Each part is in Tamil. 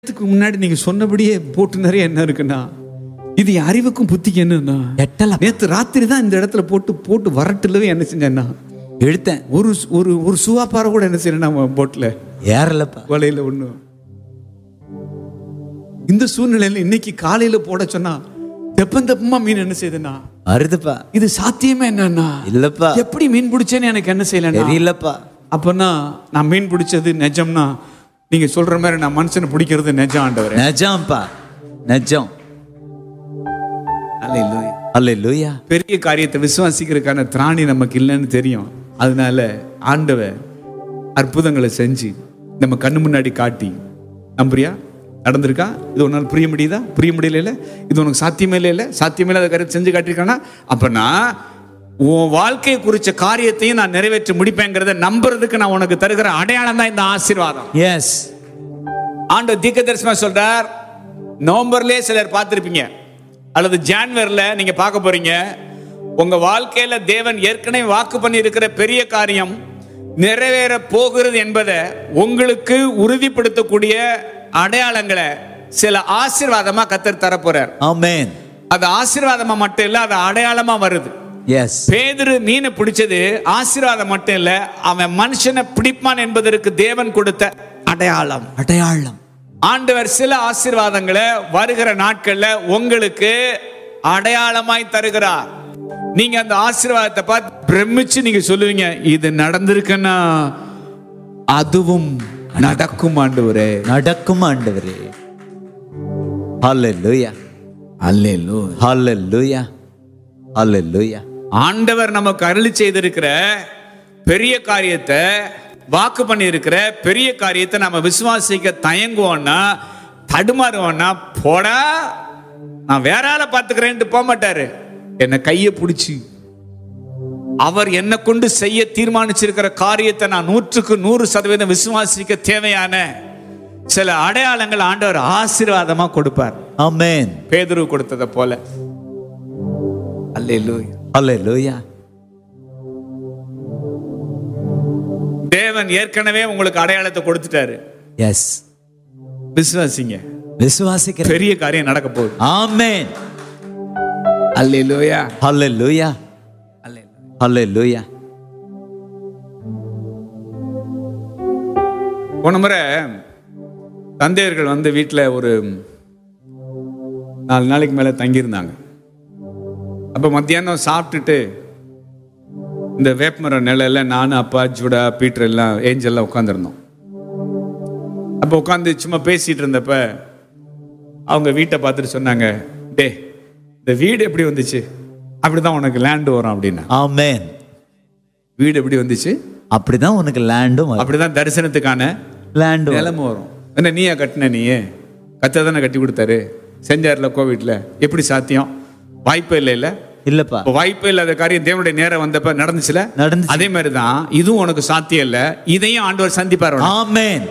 இதுக்கு முன்னாடி நீங்க சொன்னபடியே போட்டு நிறைய என்ன இருக்குன்னா இது என் அறிவுக்கும் புத்திக்கு என்னன்னா எட்டல நேத்து ராத்திரி தான் இந்த இடத்துல போட்டு போட்டு வரட்டுலவே என்ன செஞ்சேன்னா இழுத்தேன் ஒரு ஒரு ஒரு சுவாப்பாறை கூட என்ன செய்யணும் போட்ல ஏறலப்பா வலையில ஒண்ணு இந்த சூழ்நிலையில இன்னைக்கு காலையில போட சொன்னா தெப்பம் தெப்பமா மீன் என்ன செய்யுதுன்னா வருதுப்பா இது சாத்தியமே என்னன்னா இல்லப்பா எப்படி மீன் பிடிச்சேன்னு எனக்கு என்ன செய்யலன்னா தெரியலப்பா அப்பன்னா நான் மீன் பிடிச்சது நிஜம்னா நீங்க சொல்ற மாதிரி நான் மனுஷனை பிடிக்கிறது நிஜம் ஆண்டவரே நிஜம்ப்பா நிஜம் அல்லேலூயா. அல்லேலூயா பெரிய காரியத்தை விசுவாசிக்கிறதுக்கான திராணி நமக்கு இல்லைன்னு தெரியும் அதனால ஆண்டவர் அற்புதங்களை செஞ்சு நம்ம கண்ணு முன்னாடி காட்டி நம்புறியா நடந்திருக்கா இது ஒரு நாள் புரிய முடியுதா புரிய முடியல இது உனக்கு சாத்தியமே இல்லை சாத்தியமே இல்லாத காரியத்தை செஞ்சு காட்டியிருக்கானா அப்பனா உன் வாழ்க்கையை குறிச்ச காரியத்தையும் நான் நிறைவேற்றி முடிப்பேங்கிறத நம்புறதுக்கு நான் உனக்கு தருகிற அடையாளம் தான் இந்த ஆசீர்வாதம் எஸ் ஆண்டு தீர்க்க தரிசனமா சொல்றார் நவம்பர்லயே சிலர் பார்த்திருப்பீங்க அல்லது ஜான்வரில நீங்க பார்க்க போறீங்க உங்க வாழ்க்கையில தேவன் ஏற்கனவே வாக்கு பண்ணி இருக்கிற பெரிய காரியம் நிறைவேற போகிறது என்பதை உங்களுக்கு உறுதிப்படுத்தக்கூடிய அடையாளங்களை சில ஆசீர்வாதமா கத்தர் தரப்போறார் ஆமென் அது ஆசீர்வாதமா மட்டும் இல்ல அது அடையாளமா வருது எஸ் பேதுரு மீனை பிடிச்சது ஆசீர்வாதம் மட்டும் இல்ல அவன் மனுஷனை பிடிப்பான் என்பதற்கு தேவன் கொடுத்த அடையாளம் அடையாளம் ஆண்டவர் சில ஆசீர்வாதங்களை வருகிற நாட்கள்ல உங்களுக்கு அடையாளமாய் தருகிறார் நீங்க அந்த ஆசீர்வாதத்தை பார்த்து பிரமிச்சு நீங்க சொல்லுவீங்க இது நடந்திருக்குன்னா அதுவும் நடக்கும் ஆண்டவரே நடக்கும் ஆண்டவரே ஹalleluya அல்லேலூ ஹalleluya ஹalleluya ஆண்டவர் நமக்கு அருளி செய்திருக்கிற பெரிய காரியத்தை வாக்கு பண்ணி இருக்கிற பெரிய காரியத்தை நம்ம விசுவாசிக்க தயங்குவோம்னா தடுமாறுவோம்னா போடா நான் வேற ஆளை பார்த்துக்கிறேன்ட்டு போக மாட்டாரு என்னை கையை பிடிச்சி அவர் என்னை கொண்டு செய்ய தீர்மானிச்சிருக்கிற காரியத்தை நான் நூற்றுக்கு நூறு சதவீதம் விசுவாசிக்க தேவையான சில அடையாளங்கள் ஆண்டவர் ஆசீர்வாதமா கொடுப்பார் ஆமென் பேதுரு கொடுத்ததை போல அல்லேலூயா ஹalleluya தேவன் ஏற்கனவே உங்களுக்கு அடையாளத்தை கொடுத்துட்டாரு எஸ் விசுவாசிங்க விசுவாசிக்கிறேன் பெரிய காரியம் நடக்க போகுது ஆமென் அல்லேலூயா ஹalleluya ஹalleluya போன முறை தந்தையர்கள் வந்து வீட்டில் ஒரு நாலு நாளைக்கு மேலே தங்கியிருந்தாங்க அப்போ மத்தியானம் சாப்பிட்டுட்டு இந்த வேப்பமரம் நிலையில நானும் அப்பா ஜூடா பீட்டர் எல்லாம் ஏஞ்சல்லாம் உட்காந்துருந்தோம் அப்போ உட்காந்து சும்மா பேசிட்டு இருந்தப்ப அவங்க வீட்டை பார்த்துட்டு சொன்னாங்க டே இந்த வீடு எப்படி வந்துச்சு அப்படிதான் உனக்கு லேண்டு வரும் அப்படின்னா ஆமென் வீடு எப்படி வந்துச்சு அப்படிதான் உனக்கு லேண்டும் அப்படிதான் தரிசனத்துக்கான லேண்டும் நிலமும் வரும் என்ன நீயா கட்டின நீயே கத்த தானே கட்டி கொடுத்தாரு செஞ்சார்ல கோவிட்ல எப்படி சாத்தியம் வாய்ப்பே இல்லை இல்ல இல்லப்பா இப்போ வாய்ப்பே இல்லாத காரியம் தேவனுடைய நேரம் வந்தப்ப நடந்துச்சுல நடந்துச்சு. அதே மாதிரி தான் இதுவும் உனக்கு சாத்தியம் இல்ல இதையும் ஆண்டவர் சந்திப்பார் உனக்கு. ஆமென்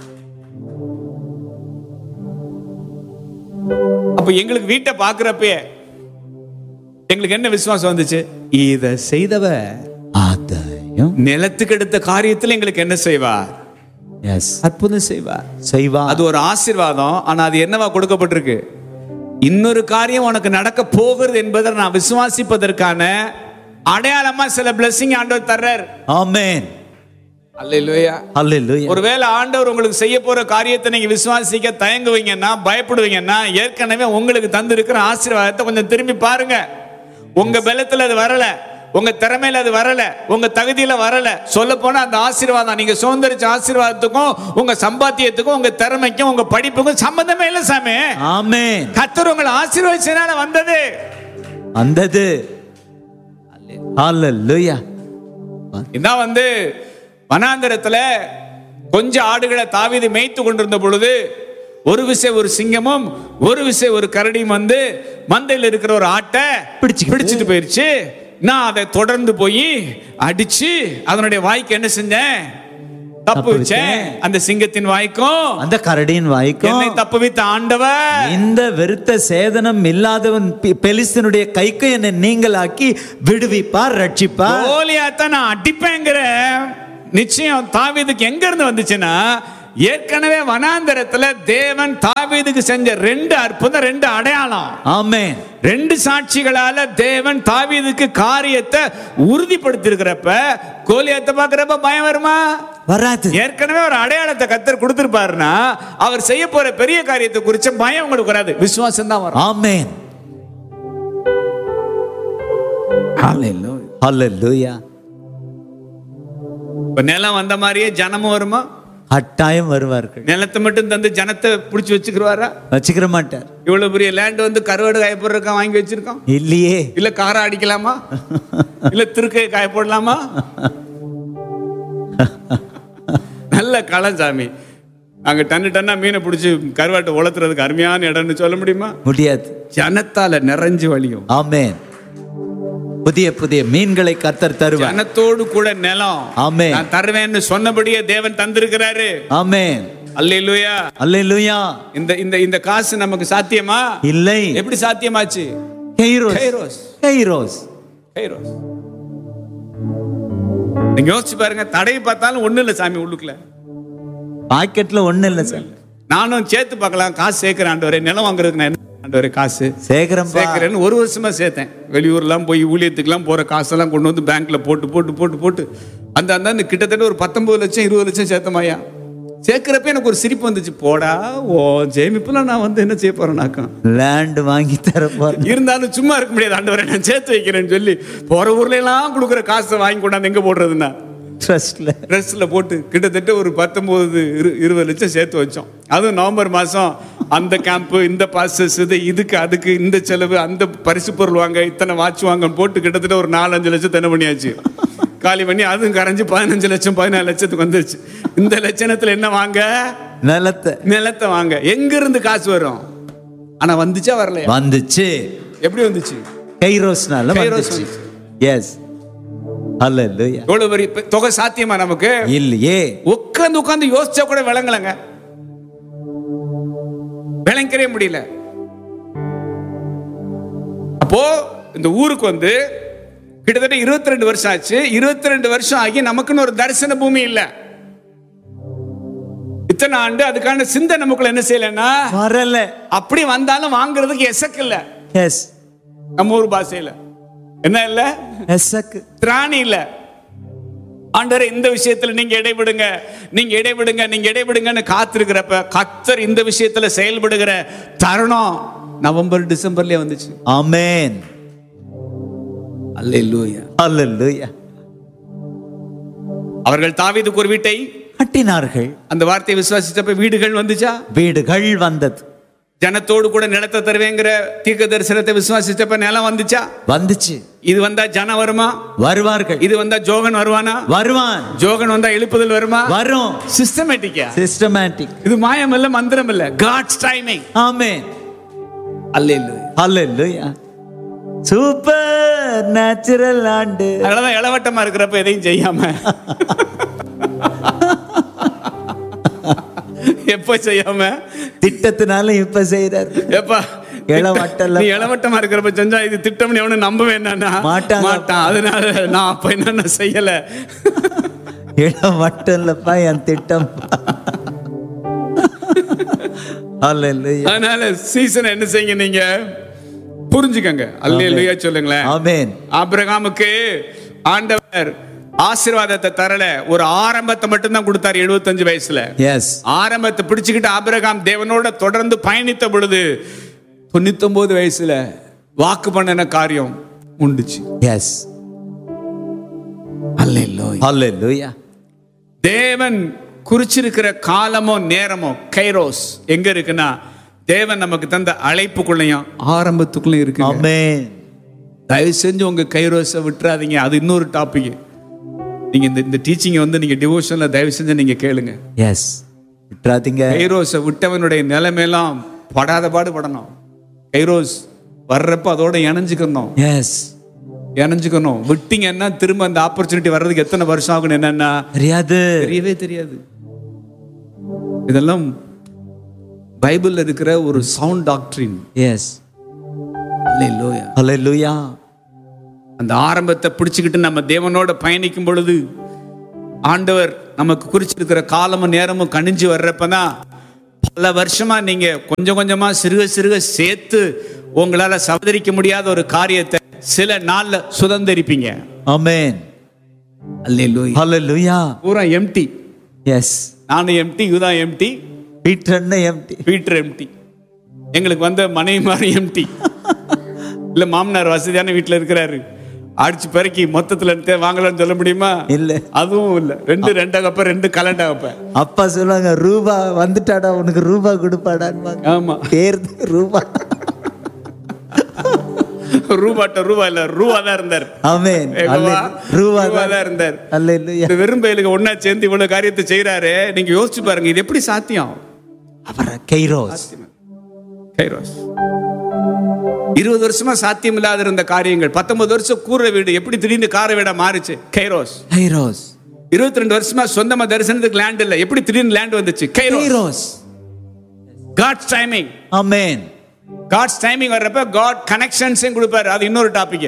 அப்ப எங்களுக்கு வீட்டை பாக்குறப்பே எங்களுக்கு என்ன விசுவாசம் வந்துச்சு இத செய்தவ அதையும் நிலத்துக்கு எடுத்த காரியத்துல எங்களுக்கு என்ன செய்வார் எஸ் அற்புதம் செய்வார் செய்வா அது ஒரு ஆசீர்வாதம் ஆனா அது என்னவா கொடுக்கப்பட்டிருக்கு இன்னொரு காரியம் உனக்கு நடக்க போகிறது என்பதை நான் விசுவாசிப்பதற்கான அடையாளமா சில blessing ஆண்டவர் தர்றார் ஆமென் அல்லேலூயா ஹalleluya ஒருவேளை ஆண்டவர் உங்களுக்கு செய்ய போற காரியத்தை நீங்க விசுவாசிக்க தயங்குவீங்கன்னா பயப்படுவீங்கன்னா ஏற்கனவே உங்களுக்கு தந்திருக்கிற ஆசீர்வாதத்தை கொஞ்சம் திரும்பி பாருங்க உங்க பலத்துல அது வரல உங்க திறமையில அது வரல உங்க தகுதியில வரல சொல்ல போனா அந்த ஆசீர்வாதம் நீங்க சுதந்திரிச்ச ஆசீர்வாதத்துக்கும் உங்க சம்பாத்தியத்துக்கும் உங்க திறமைக்கும் உங்க படிப்புக்கும் சம்பந்தமே இல்லை சாமி ஆமென் கத்தர் உங்களை ஆசீர்வதிச்சனால வந்தது வந்தது ஹalleluya இதான் வந்து வனாந்தரத்துல கொஞ்சம் ஆடுகளை தாவீது மேய்த்து கொண்டிருந்த பொழுது ஒரு விசை ஒரு சிங்கமும் ஒரு விசை ஒரு கரடியும் வந்து மந்தையில் இருக்கிற ஒரு ஆட்டை பிடிச்சுக்கிட்டு. பிடிச்சிட்டு போயிருச்சு நான் அதை தொடர்ந்து போய் அடிச்சு அதனுடைய வாய்க்கு என்ன செஞ்சேன் தப்பு தப்பு வச்சேன் வச்சேன். அந்த சிங்கத்தின் வாய்க்கும் அந்த கரடியின் வாய்க்கும் என்னை தப்பு வைத்த ஆண்டவர் இந்த வெறுத்த சேதனம் இல்லாதவன் பெ- பெலிஸ்தனுடைய கைக்கு என்னை நீங்களாக்கி விடுவிப்பார் ரட்சிப்பார் கோலியாத்தான் நான் அடிப்பேங்கிற நிச்சயம் தாவீதுக்கு எங்க இருந்து வந்துச்சுன்னா ஏற்கனவே வனாந்தரத்துல தேவன் தாவீதுக்கு செஞ்ச ரெண்டு அற்புதம் ரெண்டு அடையாளம் ஆமென் ரெண்டு சாட்சிகளால தேவன் தாவீதுக்கு காரியத்தை உறுதிப்படுத்திருக்கிறப்ப கோலியத்தை பார்க்கிறப்ப பயம் வருமா வராது ஏற்கனவே ஒரு அடையாளத்தை கத்தர் கொடுத்திருப்பாருன்னா அவர் செய்ய போற பெரிய காரியத்தை குறிச்ச பயம் உங்களுக்கு வராது விசுவாசம் தான் வரும் ஆமென் ஹalleluya இப்ப நிலம் வந்த மாதிரியே ஜனமும் வருமா கட்டாயம் வருவார்கள் நிலத்தை மட்டும் தந்து ஜனத்தை பிடிச்சி வச்சுக்கிறவாரா வச்சுக்கிற மாட்டார் இவ்வளவு பெரிய லேண்ட் வந்து கருவாடு காய போடுறதுக்கா வாங்கி வச்சிருக்கோம் இல்லையே இல்ல காரை அடிக்கலாமா இல்ல திருக்கையை காய போடலாமா நல்ல களம் சாமி அங்க டன்னு டன்னா மீனை பிடிச்சி கருவாட்டை உளத்துறதுக்கு அருமையான இடம்னு சொல்ல முடியுமா முடியாது ஜனத்தால நிறைஞ்சு வழியும் ஆமென் புதிய புதிய மீன்களை கர்த்தர் தருவார் ஜனத்தோடு கூட நிலம் ஆமென் நான் தருவேன்னு சொன்னபடியே தேவன் தந்திருக்கிறாரு ஆமென் அல்லேலூயா அல்லேலூயா இந்த இந்த இந்த காசு நமக்கு சாத்தியமா இல்லை எப்படி சாத்தியமாச்சு கைரோஸ் கைரோஸ் கைரோஸ் கைரோஸ் நீங்க யோசிச்சு பாருங்க தடையை பார்த்தாலும் ஒண்ணு இல்ல சாமி உள்ளுக்குள்ள பாக்கெட்ல ஒண்ணு இல்ல சார் நானும் சேர்த்து பார்க்கலாம் காசு சேர்க்கிறேன் ஆண்டவரே நிலம் வாங்குறதுக்கு நான் என்ன ஆண்டவரே காசு சேகரம்பா சேர்க்கிறேன்னு ஒரு வருஷமா சேர்த்தேன் வெளியூர்லாம் போய் ஊழியத்துக்குலாம் போற காசெல்லாம் கொண்டு வந்து பேங்க்ல போட்டு போட்டு போட்டு போட்டு அந்த அந்த கிட்டத்தட்ட ஒரு பத்தொன்பது லட்சம் இருபது லட்சம் சேர்த்தமாயா சேர்க்கிறப்ப எனக்கு ஒரு சிரிப்பு வந்துச்சு போடா ஓ ஜெயமிப்புலாம் நான் வந்து என்ன செய்ய போறேனாக்கம் லேண்ட் வாங்கி தர போறேன் இருந்தாலும் சும்மா இருக்க முடியாது ஆண்டவரை நான் சேர்த்து வைக்கிறேன்னு சொல்லி போற ஊர்ல எல்லாம் கொடுக்குற காசை வாங்கி கொண்டாந்து எங்க போடுறதுன்னா ட்ரஸ்ட்ல ட்ரெஸ்ஸில் போட்டு கிட்டத்தட்ட ஒரு பத்தொம்போது இரு இருபது லட்சம் சேர்த்து வச்சோம் அதுவும் நவம்பர் மாதம் அந்த கேம்ப்பு இந்த பாசஸ் இது இதுக்கு அதுக்கு இந்த செலவு அந்த பரிசு பொருள் வாங்க இத்தனை வாட்ச் வாங்கன்னு போட்டு கிட்டத்தட்ட ஒரு நாலஞ்சு லட்சம் தென்ன பண்ணியாச்சு காலி பண்ணி அதுவும் கரைஞ்சு பதினஞ்சு லட்சம் பதினாலு லட்சத்துக்கு வந்துருச்சு இந்த லட்சணத்தில் என்ன வாங்க நிலத்தை நிலத்தை வாங்க எங்க இருந்து காசு வரும் ஆனா வந்துச்சா வரலையா வந்துச்சு எப்படி வந்துச்சு கைரோஸ்னால கைரோஸ் வந்துச்சு எஸ் அல்லேலூயா எவ்வளவு பெரிய பெ- தொகை சாத்தியமா நமக்கு இல்லையே உட்காந்து உட்காந்து யோசிச்சா கூட விளங்கலங்க விளங்கவே முடியல அப்போ இந்த ஊருக்கு வந்து கிட்டத்தட்ட 22 ரெண்டு வருஷம் ஆச்சு 22 ரெண்டு வருஷம் ஆகி நமக்குன்னு ஒரு தரிசன பூமி இல்ல இத்தனை ஆண்டு அதுக்கான சிந்தை நமக்குள்ள என்ன செய்யலன்னா வரல அப்படி வந்தாலும் வாங்குறதுக்கு எசக்கு இல்ல எஸ் நம்ம ஊர் பாஷையில என்ன இல்ல எஸ்ஸக்கு திராணி இல்ல ஆண்டவரே இந்த விஷயத்துல நீங்க இடைவிடுங்க நீங்க இடைவிடுங்க நீங்க இடைவிடுங்கன்னு காத்திருக்கிறப்ப கத்தர் இந்த விஷயத்துல செயல்படுகிற தருணம் நவம்பர் டிசம்பர்லயே வந்துச்சு ஆமென் அல்லேலூயா அல்லேலூயா அவர்கள் தாவீதுக்கு ஒரு வீட்டை கட்டினார்கள் அந்த வார்த்தையை விசுவாசிச்சப்ப வீடுகள் வந்துச்சா வீடுகள் வந்தது ஜனத்தோடு கூட நிலத்தை தருவேங்கிற தீர்க்க தரிசனத்தை விசுவாசிச்சப்ப நிலம் வந்துச்சா வந்துச்சு இது வந்தா ஜனம் வருமா வருவார்கள் இது வந்தா ஜோகன் வருவானா வருவான் ஜோகன் வந்தா எழுப்புதல் வருமா வரும் சிஸ்டமேட்டிக்கா சிஸ்டமேட்டிக் இது மாயம் இல்ல மந்திரம் இல்ல God's timing amen hallelujah hallelujah supernatural ஆண்டு அதனாலதான் இளவட்டமா இருக்கிறப்ப எதையும் செய்யாம எப்ப செய்யாம திட்டத்தினால இப்ப செய்யறாரு எப்பா இளவட்டம்ல- நீ இளவட்டமா இருக்கிறப்ப செஞ்சா இது திட்டம்னு எவனும் நம்ப வேண்டாம்னா மாட்டாங்க. மாட்டான் அதனால நான் அப்ப என்னென்ன செய்யல இடம் மட்டும் இல்லப்பா என் திட்டம் அல்லேலூயா அதனால சீசன் என்ன செய்யுங்க நீங்க புரிஞ்சுக்கங்க அல்லேலூயா சொல்லுங்களேன் ஆமென் ஆபிரகாமுக்கு ஆண்டவர் ஆசீர்வாதத்தை தரல ஒரு ஆரம்பத்தை மட்டும்தான் கொடுத்தாரு 75 வயசுல எஸ் ஆரம்பத்தை பிடிச்சுக்கிட்டு ஆபிரகாம் தேவனோட தொடர்ந்து பயணித்த பொழுது தொண்ணூத்தொன்பது வயசுல வாக்கு பண்ணின காரியம் உண்டுச்சு எஸ் அல்லேலூயா அல்லேலூயா தேவன் குறிச்சிருக்கிற காலமோ நேரமோ கைரோஸ் எங்க இருக்குன்னா தேவன் நமக்கு தந்த அழைப்புக்குள்ளயும் ஆரம்பத்துக்குள்ளயும் இருக்கு ஆமென் தயவு செஞ்சு உங்க கைரோஸை விட்டுறாதீங்க அது இன்னொரு டாபிக் நீங்க இந்த இந்த டீச்சிங்கை வந்து நீங்க டிவோஷன்ல தயவு செஞ்சு நீங்க கேளுங்க எஸ் விட்டுறாதீங்க கைரோஸை விட்டவனுடைய நிலைமையெல்லாம் படாத பாடு படணும் கைரோஸ் வர்றப்ப அதோட இணைஞ்சுக்கணும் எஸ் இணைஞ்சுக்கணும் விட்டீங்கன்னா திரும்ப அந்த ஆப்பர்ச்சுனிட்டி வர்றதுக்கு எத்தனை வருஷம் ஆகும் என்னன்னா தெரியாது தெரியவே தெரியாது இதெல்லாம் பைபிள்ல இருக்கிற ஒரு சவுண்ட் டாக்டரின் எஸ் அல்லேலூயா அல்லேலூயா அந்த ஆரம்பத்தை பிடிச்சுக்கிட்டு நம்ம தேவனோட பயணிக்கும் பொழுது ஆண்டவர் நமக்கு குறிச்சிருக்கிற காலமும் நேரமும் கணிஞ்சு வர்றப்பதான் பல வருஷமா நீங்க கொஞ்சம் கொஞ்சமா சிறுக சிறுக சேர்த்து உங்களால சவதரிக்க முடியாத ஒரு காரியத்தை சில நாள்ல சுதந்திரிப்பீங்க ஆமென் அல்லேலூயா ஹalleluya பூரா எம்டி எஸ் நானும் எம்டி இதுதான் எம்டி பீட்டர் அண்ணன் எம்டி பீட்டர் எம்டி எங்களுக்கு வந்த மனைவி மாதிரி எம்டி இல்ல மாமனார் வசதியான வீட்டுல இருக்கிறாரு அடிச்சு பெருக்கி மொத்தத்துல எடுத்து வாங்கலாம்னு சொல்ல முடியுமா இல்ல அதுவும் இல்ல ரெண்டு ரெண்டா கப்ப ரெண்டு கலண்டா கப்ப அப்பா சொல்லுவாங்க ரூபா வந்துட்டாடா உனக்கு ரூபா கொடுப்பாடான்னு ஆமா பேர் ரூபா ரூபாட்ட ரூபா இல்ல ரூபா தான் இருந்தார் ஆமென் ஏகோவா, ரூபா ரூபா தான் இருந்தார் ஹalleluya இந்த வெறும் பயலுக்கு ஒன்னா சேர்ந்து இவ்வளவு காரியத்தை செய்யறாரு நீங்க யோசிச்சு பாருங்க இது எப்படி சாத்தியம் அவர் கைரோஸ் கைரோஸ் இருபது வருஷமா சாத்தியம் இல்லாத இருந்த காரியங்கள் பத்தொன்பது வருஷம் கூரை வீடு எப்படி திடீர்னு கார வீடா மாறுச்சு கைரோஸ் கைரோஸ் இருபத்தி ரெண்டு வருஷமா சொந்தமா தரிசனத்துக்கு லேண்ட் இல்ல எப்படி திடீர்னு லேண்ட் வந்துச்சு kairos kairos God's timing amen God's timing வர்றப்ப காட் கனெக்ஷன்ஸ் கொடுப்பாரு அது இன்னொரு டாபிக்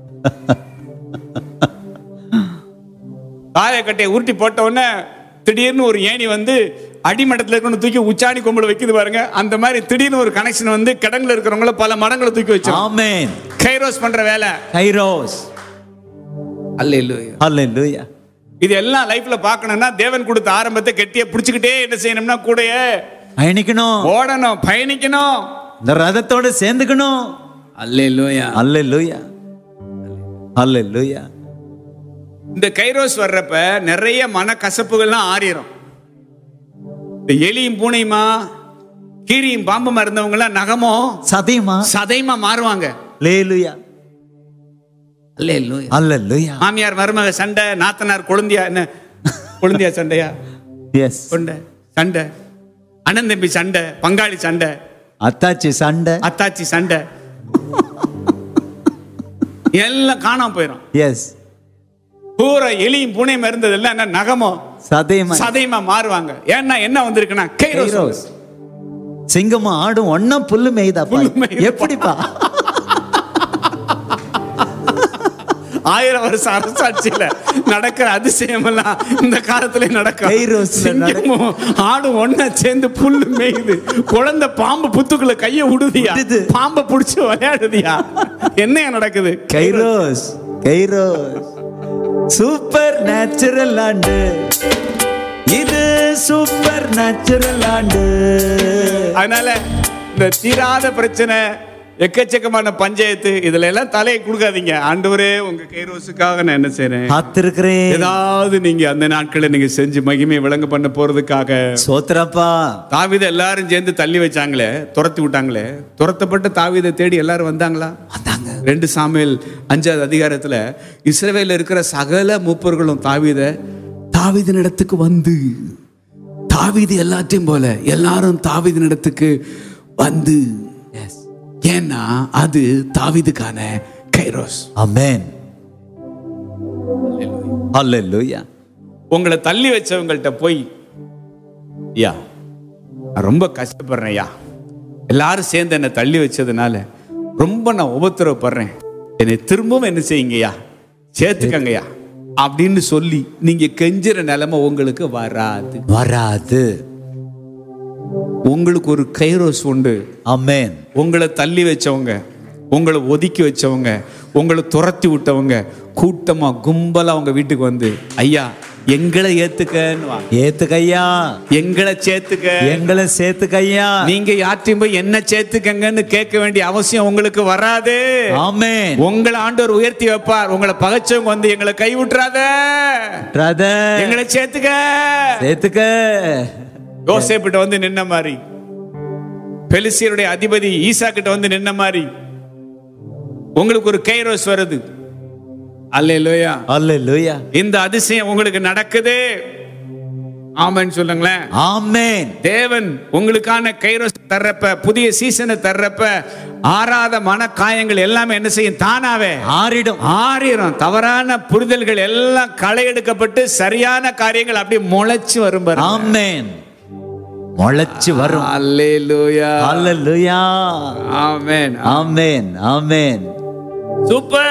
காயக்கட்டையை உருட்டி போட்ட உடனே திடீர்னு ஒரு ஏணி வந்து அடிமட்டத்தில் இருக்கணும் தூக்கி உச்சாணி கொம்புல வைக்குது பாருங்க அந்த மாதிரி திடீர்னு ஒரு கனெக்ஷன் வந்து கிடங்குல இருக்கிறவங்கள பல மடங்களை தூக்கி வச்சு ஆமென் கைரோஸ் பண்ற வேலை கைரோஸ் அல்லேலூயா ஹalleluya இது எல்லாம் லைஃப்ல பார்க்கணும்னா தேவன் கொடுத்த ஆரம்பத்தை கெட்டிய பிடிச்சுக்கிட்டே என்ன செய்யணும்னா கூடயே பயணிக்கணும் ஓடணும் பயணிக்கணும் இந்த ரதத்தோட சேர்ந்துக்கணும் அல்லேலூயா ஹalleluya ஹalleluya இந்த கைரோஸ் வர்றப்ப நிறைய மனக்கசப்புகள்லாம் ஆறிடும் இந்த எலியும் பூனையுமா கீரியும் பாம்புமா இருந்தவங்க எல்லாம் நகமோ சதையுமா சதைமா மாறுவாங்க லேலுயா அல்லேலூயா ஹalleluya மாமியார் மருமக சண்டை நாத்தனார் கொழுந்தியா என்ன கொழுந்தியா சண்டையா எஸ் கொண்ட சண்டை அண்ணன் தம்பி சண்டை பங்காளி சண்டை அத்தாச்சி சண்டை அத்தாச்சி சண்டை எல்லாம் காணாம போயிடும் எஸ் பூரா எலியும் பூனையும் இருந்ததெல்லாம் என்ன நகமோ சதையுமா சதைமா மாறுவாங்க ஏன்னா என்ன வந்திருக்குன்னா கைரோஸ் கைரோஸ் சிங்கமும் ஆடும் ஒன்னா புல்லு மேய்தாப்பா புல்லு மேயுதுப்பா. எப்படிப்பா ஆயிரம் வருஷம் அரசாட்சியில நடக்கிற அதிசயம் எல்லாம் இந்த காலத்துல நடக்கும் கைரோஸ்ல நடக்கும். சிங்கமும் ஆடும் ஒண்ணா சேர்ந்து புல்லு மேயுது குழந்தை பாம்பு புத்துக்குள்ள கைய விடுதியா விடுது. பாம்பை புடிச்சு விளையாடுதியா என்னையா நடக்குது கைரோஸ் கைரோஸ் சூப்பர் நேச்சுரல் ஆண்டு இது சூப்பர் நேச்சுரல் ஆண்டு அதனால இந்த தீராத பிரச்சனை எக்கச்சக்கமான பஞ்சாயத்து இதுல எல்லாம் தலையை கொடுக்காதீங்க ஆண்டவரே உங்க கைரோஸுக்காக நான் என்ன செய்றேன் காத்திருக்கிறேன் ஏதாவது நீங்க அந்த நாட்களை நீங்க செஞ்சு மகிமை விளங்க பண்ண போறதுக்காக சோத்ரப்பா தாவீதை எல்லாரும் சேர்ந்து தள்ளி வச்சாங்களே துரத்தி விட்டாங்களே துரத்தப்பட்ட தாவீதை தேடி எல்லாரும் வந்தாங்களா வந்தாங்க ரெண்டு சாமியல் அஞ்சாவது அதிகாரத்துல இஸ்ரவேல இருக்கிற சகல மூப்பர்களும் தாவீத தாவீதின் இடத்துக்கு வந்து தாவீது எல்லாத்தையும் போல எல்லாரும் தாவீதின் இடத்துக்கு வந்து எஸ் ஏன்னா அது தாவீதுக்கான கைரோஸ் அமேன் ஹalleluya உங்களை தள்ளி வச்சவங்கள்ட்ட போய் ஐயா நான் ரொம்ப கஷ்டப்படுறேன் ஐயா எல்லாரும் சேர்ந்து என்னை தள்ளி வச்சதுனால ரொம்ப நான் உபத்திரவப்படுறேன் என்னை திரும்பவும் என்ன செய்யுங்கய்யா சேர்த்துக்கங்கய்யா அப்படின்னு சொல்லி நீங்க கெஞ்சுற நிலைமை உங்களுக்கு வராது வராது உங்களுக்கு ஒரு கைரோஸ் உண்டு அமேன் உங்களை தள்ளி வச்சவங்க உங்களை ஒதுக்கி வச்சவங்க உங்களை துரத்தி விட்டவங்க கூட்டமா கும்பலா அவங்க வீட்டுக்கு வந்து ஐயா எங்களை ஏத்துக்கன்னு வாங்க. ஏத்துக்கையா எங்களை சேர்த்துக்க எங்களை சேர்த்துக்கையா நீங்க யார்ட்டையும் போய் என்ன சேர்த்துக்கங்கன்னு கேட்க வேண்டிய அவசியம் உங்களுக்கு வராது ஆமென் உங்களை ஆண்டவர் உயர்த்தி வைப்பார் உங்களை பகைச்சவங்க வந்து எங்களை கை விட்டுறாத பிரதர் எங்களை சேர்த்துக்க சேர்த்துக்க யோசேப்பிட்ட வந்து நின்ன மாதிரி பெலிசியருடைய அதிபதி ஈசா கிட்ட வந்து நின்ன மாதிரி உங்களுக்கு ஒரு கைரோஸ் வருது அல்லேலூயா ஹalleluya இந்த அதிசயம் உங்களுக்கு நடக்குது ஆமென்னு சொல்லுங்களேன் ஆமென் தேவன் உங்களுக்கான கைரோஸ் தர்றப்ப புதிய சீசனை தர்றப்ப ஆறாத மன காயங்கள் எல்லாமே என்ன செய்யும் தானாவே ஆறிடும் ஆறிடும் தவறான புரிதல்கள் எல்லாம் களை எடுக்கப்பட்டு சரியான காரியங்கள் அப்படியே முளைச்சு வரும் பாருங்க ஆமென் முளைச்சு வரும் அல்லேலூயா ஹalleluya ஆமென் ஆமென் ஆமென் சூப்பர்